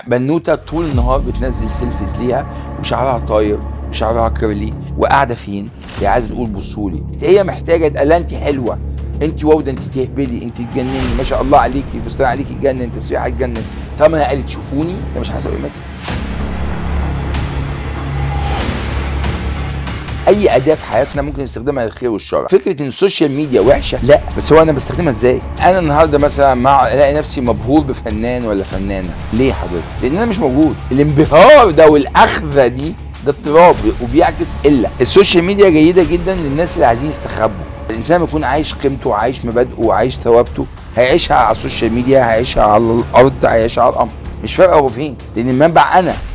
بنوته طول النهار بتنزل سيلفيز ليها وشعرها طاير وشعرها كيرلي وقاعده فين؟ هي عايزه تقول بصوا لي هي محتاجه تقول لها انت حلوه انت واو ده انت تهبلي انت تجنني ما شاء الله عليكي فستان عليكي تجنن تسريحه تجنن طالما انا قالت شوفوني ده مش حسب قيمتها اي اداه في حياتنا ممكن نستخدمها للخير والشر فكره ان السوشيال ميديا وحشه لا بس هو انا بستخدمها ازاي انا النهارده مثلا مع الاقي نفسي مبهور بفنان ولا فنانه ليه حضرتك لان انا مش موجود الانبهار ده والاخذه دي ده اضطراب وبيعكس قله السوشيال ميديا جيده جدا للناس اللي عايزين يستخبوا الانسان بيكون عايش قيمته وعايش مبادئه وعايش ثوابته هيعيشها على السوشيال ميديا هيعيشها على الارض هيعيشها على القمر مش فارقه هو فين لان المنبع انا